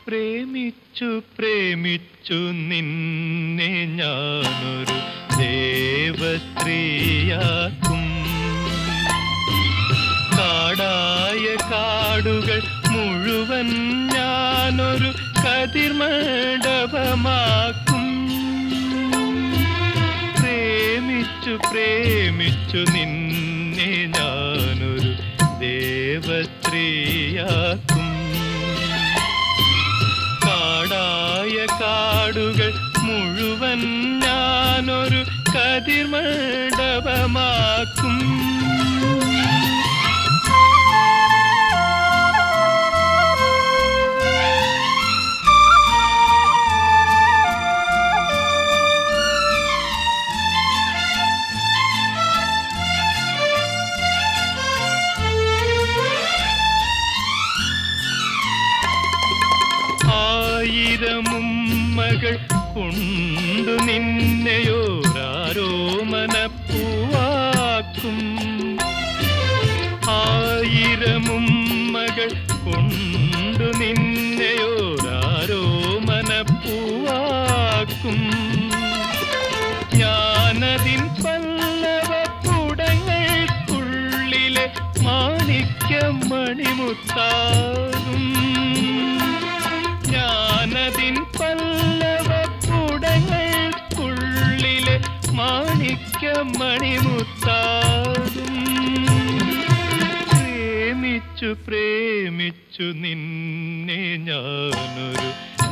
പ്രേമിച്ചു പ്രേമിച്ചു നിന്നെ ഞാനൊരു ദേവസ്ത്രീയാക്കും കാടായ കാടുകൾ മുഴുവൻ ഞാനൊരു കതിർമണ്ഡപമാക്കും പ്രേമിച്ചു പ്രേമിച്ചു നിന്നെ ഞാനൊരു ദേവസ്ത്രീയാക്കും കാടായ കാടുകൾ മുഴുവൻ ഞാനൊരു കതിർമണ്ഡപമാക്കും ആയിരമുമ്മകൾ കൊണ്ടു നിന്നെയോരാരോ മനപ്പൂവാക്കും ആയിരമുമ്മകൾ കൊണ്ടു നിന്നെയോരാരോ മനപ്പൂവാക്കും ഞാനതിൻ പല്ലവപ്പുടങ്ങൾക്കുള്ളിലെ മാണിക്യം മണിമുത്താകും ഞാനതിൻ പല്ലവപ്പുടങ്ങൾക്കുള്ളിലെ മാണിക്യം മണിമുത്താകും പ്രേമിച്ചു പ്രേമിച്ചു നിന്നെ ഞാനൊരു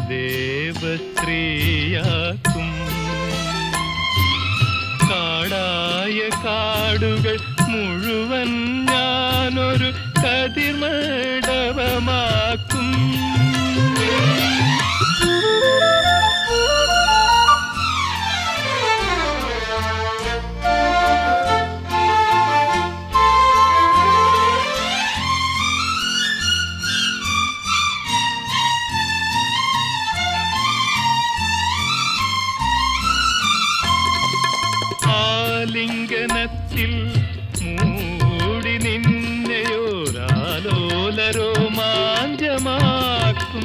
ദേവസ്ത്രീയാക്കും കാടായ കാടുകൾ മുഴുവൻ ഞാനൊരു കതിർമണ്ഡപമാക്കും ആലിംഗനത്തിൽ മൂടി നിന്നെയോരാലോലരോമാഞ്ചമാക്കും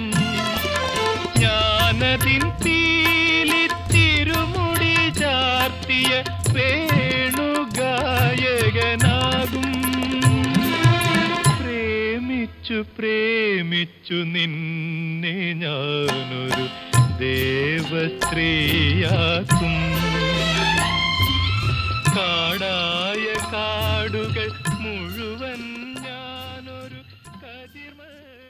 ഞാനതിൻ പീലി തിരുമുടി ചാർത്തിയ വേണുഗായകനാകും പ്രേമിച്ചു പ്രേമിച്ചു നിന്നെ ഞാനൊരു ദേവസ്ത്രീയാക്കും കാടായ കാടുകൾ മുഴുവൻ ഞാനൊരു കതിർമ